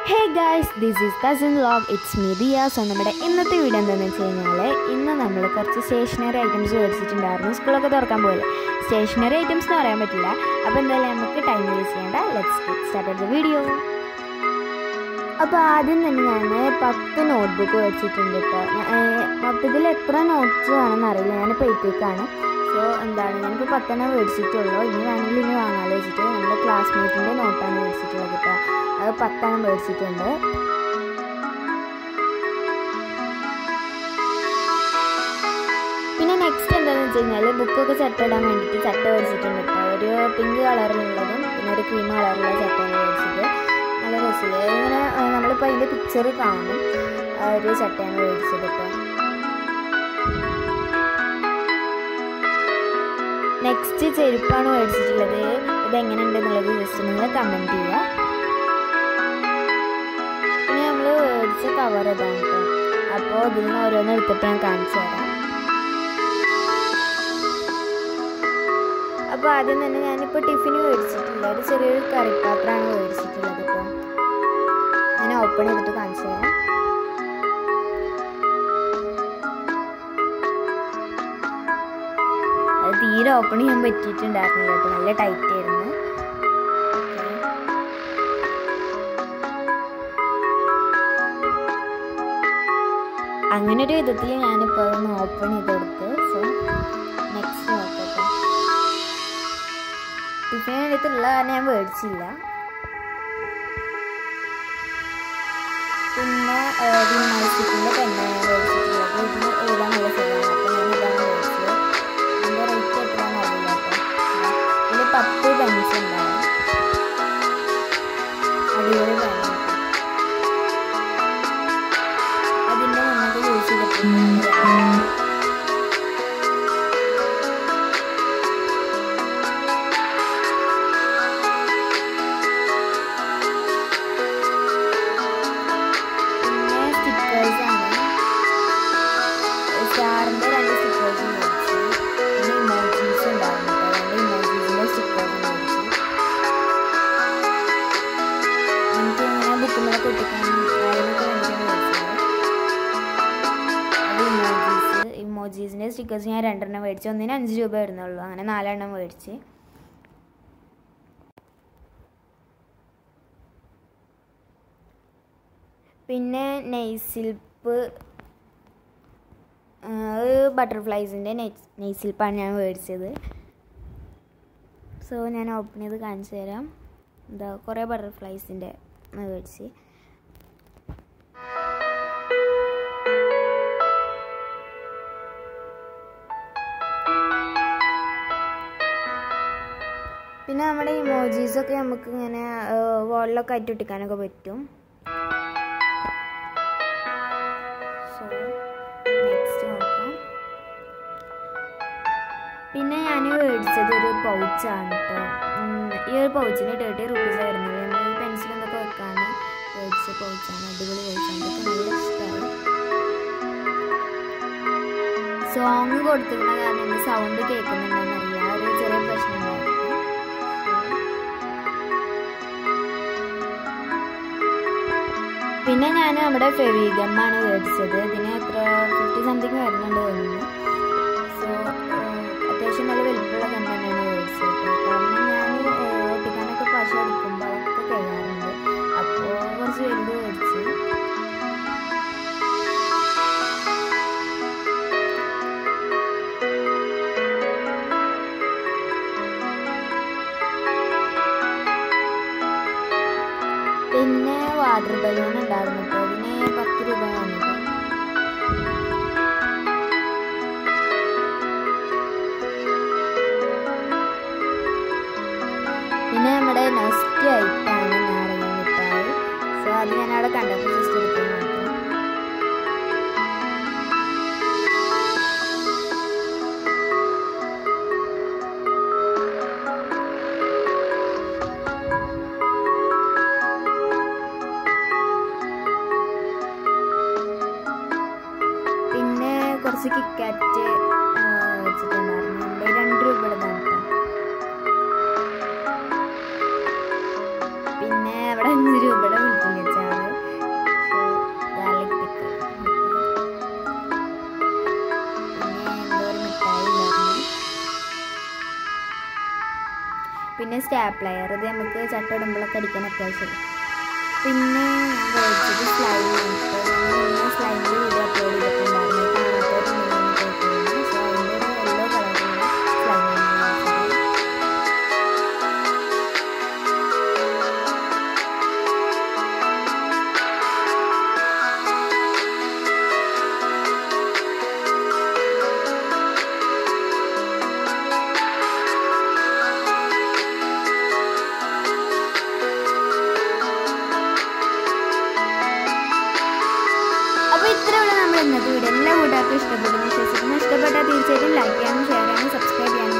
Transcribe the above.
Hey guys this is cousin vlog it's me Diya so നമ്മുടെ ഇന്നത്തെ video എന്താണെന്ന് വെച്ച് കഴിഞ്ഞാൽ ഇന്ന് നമ്മൾ കുറച്ച് സ്റ്റേഷനറി ഐറ്റംസ് മേടിച്ചിട്ടുണ്ടായിരുന്നു സ്കൂളൊക്കെ തുറക്കാൻ പോലെ സ്റ്റേഷനറി ഐറ്റംസ് എന്ന് പറയാൻ പറ്റില്ല അപ്പോൾ എന്തായാലും നമുക്ക് ടൈം വേസ്റ്റ് ചെയ്യേണ്ട ലെറ്റ്സ് സ്റ്റാർട്ട് ദ വീഡിയോ അപ്പോൾ ആദ്യം തന്നെ ഞാൻ പത്ത് നോട്ട്ബുക്ക് മേടിച്ചിട്ടുണ്ട് കേട്ടോ മൊത്തത്തിൽ എത്ര നോട്ട്സ് വേണമെന്ന് അറിയില്ല ഞാൻ പേറ്റേക്കാണ് സോ എന്താണ് ഞാനിപ്പോൾ പത്തെണ്ണം മേടിച്ചിട്ടുള്ളൂ ഇനി വേണമെങ്കിൽ ഇനി വാങ്ങാമല്ലോ വെച്ചിട്ട് നമ്മുടെ ക്ലാസ്മേറ്റിൻ്റെ നോട്ടാണ് മേടിച്ചിട്ടുള്ളത് കേട്ടോ അത് പത്തെണ്ണം മേടിച്ചിട്ടുണ്ട് പിന്നെ നെക്സ്റ്റ് എന്താണെന്ന് വെച്ച് കഴിഞ്ഞാൽ ബുക്കൊക്കെ ചട്ട ഇടാൻ വേണ്ടിയിട്ട് ചട്ട മേടിച്ചിട്ടുണ്ട് കേട്ടോ ഒരു പിങ്ക് കളറിലുള്ളതും പിന്നെ ഒരു ക്രീം കളറിലുള്ള ചട്ടയാണ് മേടിച്ചത് നല്ല രസമില്ല ഇങ്ങനെ ആ, നമ്മളിപ്പോൾ അതിൻ്റെ പിക്ചർ കാണും ആ ഒരു ചട്ടയാണ് മേടിച്ചത് കേട്ടോ നെക്സ്റ്റ് ചെരുപ്പാണ് മേടിച്ചിട്ടുള്ളത് ഇതെങ്ങനെയുണ്ട് എന്നുള്ളത് ജസ്റ്റ് നിങ്ങൾ കമൻറ്റ് ചെയ്യുക പിന്നെ നമ്മൾ മേടിച്ച കവർ ഇതാണ് കേട്ടോ അപ്പോൾ ഇതിൽ നിന്ന് ഓരോന്ന് എടുത്തിട്ട് ഞാൻ കാണിച്ചു തരാം അപ്പോൾ ആദ്യം തന്നെ ഞാനിപ്പോൾ ടിഫിന് മേടിച്ചിട്ടില്ല ഒരു ചെറിയൊരു കറിപ്പാത്രമാണ് മേടിച്ചിട്ടുള്ളത് കേട്ടോ ഞാൻ ഓപ്പൺ ചെയ്തിട്ട് കാണിച്ചു തരാം അത് തീരെ ഓപ്പൺ ചെയ്യാൻ പറ്റിയിട്ടുണ്ടായിരുന്നില്ല കേട്ടോ നല്ല ടൈറ്റ് ആയിരുന്നു അങ്ങനെ ഒരു വിധത്തിൽ ഞാനിപ്പോൾ ഒന്ന് ഓപ്പൺ ചെയ്തെടുത്ത് സോ നെക്സ്റ്റ് നോക്കട്ടെ ടിഫിൻ എടുത്തുള്ള കാരണം ഞാൻ മേടിച്ചില്ല പിന്നെ വിമാനത്തിൻ്റെ പെണ്ണ ഞാൻ മേടിച്ചിട്ടുള്ളത് ഇതിന് എഴുതാൻ നല്ല സുഖമാണ് അപ്പോൾ ഞാൻ ഇതാണ് മേടിച്ചത് ഇതിൻ്റെ റേറ്റ് എത്രയാണെന്ന് അറിയില്ല കേട്ടോ ഇതിൽ പത്ത് പെൻസ് ഉണ്ടാവും അടിപൊളി പെണ്ണ അതിൻ്റെ മുന്നോട്ട് യൂസ് ചെയ്തിട്ടുണ്ട് പിന്നെ സ്റ്റിക്കേഴ്സാണ് സ്റ്റാറിൻ്റെ രണ്ട് സ്റ്റിക്കേഴ്സ് മേടിച്ചു പിന്നെ ഇമോജീസ് ഉണ്ടായിരുന്നു കേട്ടോ രണ്ട് ഇമോജീസിൻ്റെ സ്റ്റിക്കേഴ്സ് മേടിച്ചു എനിക്ക് ഇങ്ങനെ ബുക്കിലൊക്കെ ഒട്ടിക്കാൻ അതിനൊക്കെ വേണ്ടിയിട്ടാണ് മേടിച്ചത് അത് ഇമോജീസ് ഇമോജീസിൻ്റെ സ്റ്റിക്കേഴ്സ് ഞാൻ രണ്ടെണ്ണം മേടിച്ചു ഒന്നിന് അഞ്ച് രൂപ വരുന്നുള്ളൂ അങ്ങനെ നാലെണ്ണം മേടിച്ച് പിന്നെ നെയ്സിൽപ്പ് ബട്ടർഫ്ലൈസിൻ്റെ നെയ്സിൽപ്പാണ് ഞാൻ മേടിച്ചത് സോ ഞാൻ ഓപ്പൺ ചെയ്ത് കാണിച്ചു തരാം എന്താ കുറേ ബട്ടർഫ്ലൈസിൻ്റെ മേടിച്ച് പിന്നെ നമ്മുടെ ഇമോജീസൊക്കെ നമുക്ക് ഇങ്ങനെ വാളിലൊക്കെ ആയിട്ട് ഒട്ടിക്കാനൊക്കെ പറ്റും സോ നെക്സ്റ്റ് നോക്കാം പിന്നെ ഞാൻ മേടിച്ചത് ഒരു പൗച്ചാണ് കേട്ടോ ഈ ഒരു പൗച്ചിന് തേർട്ടി റുപ്പീസ് വരുന്നത് നമ്മൾ ഈ പെൻസിൽ എന്തൊക്കെ വെക്കാൻ മേടിച്ച പൗച്ചാണ് അടിപൊളി പൗച്ചാണ് ഇതൊക്കെ നല്ല ഇഷ്ടമായി സോങ് കൊടുത്തിരുന്ന കാരണം എൻ്റെ സൗണ്ട് കേൾക്കുന്നുണ്ടെന്ന് അറിയാം ഒരു ചെറിയ പ്രശ്നം ഉണ്ടായിരുന്നു പിന്നെ ഞാൻ നമ്മുടെ ഫെവിഗമ്മാണ് മേടിച്ചത് ഇതിന് എത്ര ഫിഫ്റ്റി സംതിങ് വരുന്നുണ്ട് തോന്നുന്നു സോ അത്യാവശ്യം നല്ല വലിപ്പമുള്ള ഗം തന്നെയാണ് മേടിച്ചത് കേട്ടോ. കാരണം ഞാൻ ഒട്ടിക്കാനൊക്കെ പശ എടുക്കുമ്പോൾ അതൊക്കെ കഴിയാറുണ്ട് അപ്പോൾ കുറച്ച് വലുത് മേടിച്ച് പിന്നെ വാട്ടർ ബലൂൺ ഉണ്ടായിരുന്നു കേട്ടോ അതിന് പത്ത് രൂപ വന്നത് പിന്നെ നമ്മുടെ നെക്സ്റ്റ് ഐറ്റാണ് നാരങ്ങ മിഠായി സോ അത് ഞാൻ അവിടെ കണ്ടപ്പോൾ ജസ്റ്റ് എടുക്കാൻ മാത്രം പിന്നെ കുറച്ച് കിക്കാറ്റ് വെച്ചിട്ടുണ്ടായിരുന്നു എൻ്റെ രണ്ട് രൂപയുടെ കേട്ടോ പിന്നെ അവിടെ അഞ്ച് രൂപയുടെ വിളിക്കും വെച്ചാണ് സ്റ്റാപ്ലയർ ഇത് നമുക്ക് ചട്ട ഇടുമ്പോഴൊക്കെ അടിക്കാൻ അത്യാവശ്യം പിന്നെ ഞാൻ മേടിച്ചത് സ്ലൈം ഞാൻ സ്ലൈമിൽ വീഡിയോ അപ്ലോഡ് ചെയ്തിട്ടുണ്ടായിരുന്നു കാണാത്തവരുണ്ടെങ്കിൽ കേൾക്കുന്നത് സോ അതിൻ്റെ ഒരു യെല്ലോ കളറിലുള്ള സ്ലൈമാണ് മേടിച്ചത് അപ്പോൾ ഇത്രയുള്ള നമ്മൾ ഇന്നത്തെ വീഡിയോ എല്ലാ കൂട്ടുകാർക്കും ഇഷ്ടപ്പെട്ടു വിശ്വസിക്കുന്നു ഇഷ്ടപ്പെട്ടാൽ തീർച്ചയായിട്ടും ലൈക്ക് ചെയ്യാനും ഷെയർ ചെയ്യാനും സബ്സ്ക്രൈബ് ചെയ്യാനും